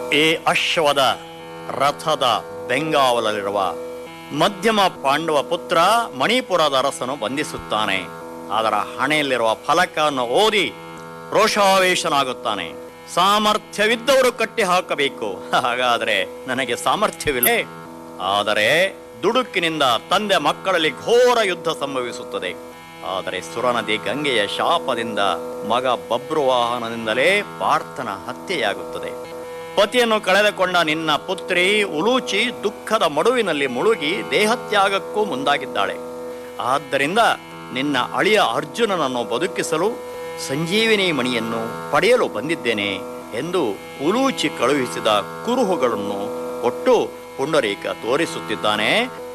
ಈ ಅಶ್ವದ ರಥದ ಬೆಂಗಾವಲಲ್ಲಿರುವ ಮಧ್ಯಮ ಪಾಂಡವ ಪುತ್ರ ಮಣಿಪುರದ ಅರಸನು ಬಂಧಿಸುತ್ತಾನೆ ಅದರ ಹಣೆಯಲ್ಲಿರುವ ಫಲಕವನ್ನು ಓದಿ ರೋಷಾವೇಶನಾಗುತ್ತಾನೆ ಸಾಮರ್ಥ್ಯವಿದ್ದವರು ಕಟ್ಟಿ ಹಾಕಬೇಕು ಹಾಗಾದರೆ ನನಗೆ ಸಾಮರ್ಥ್ಯವಿಲ್ಲ ಆದರೆ ದುಡುಕಿನಿಂದ ತಂದೆ ಮಕ್ಕಳಲ್ಲಿ ಘೋರ ಯುದ್ಧ ಸಂಭವಿಸುತ್ತದೆ ಆದರೆ ಸುರನದಿ ಗಂಗೆಯ ಶಾಪದಿಂದ ಮಗ ಬಬ್ರುವಾಹನದಿಂದಲೇ ಪಾರ್ಥನ ಹತ್ಯೆಯಾಗುತ್ತದೆ ಪತಿಯನ್ನು ಕಳೆದುಕೊಂಡ ನಿನ್ನ ಪುತ್ರಿ ಉಲೂಚಿ ದುಃಖದ ಮಡುವಿನಲ್ಲಿ ಮುಳುಗಿ ದೇಹತ್ಯಾಗಕ್ಕೂ ಮುಂದಾಗಿದ್ದಾಳೆ ಆದ್ದರಿಂದ ನಿನ್ನ ಅಳಿಯ ಅರ್ಜುನನನ್ನು ಬದುಕಿಸಲು ಸಂಜೀವಿನಿ ಮಣಿಯನ್ನು ಪಡೆಯಲು ಬಂದಿದ್ದೇನೆ ಎಂದು ಉಲೂಚಿ ಕಳುಹಿಸಿದ ಕುರುಹುಗಳನ್ನು ಕೊಟ್ಟು ಪುಂಡರೀಕ ತೋರಿಸುತ್ತಿದ್ದಾನೆ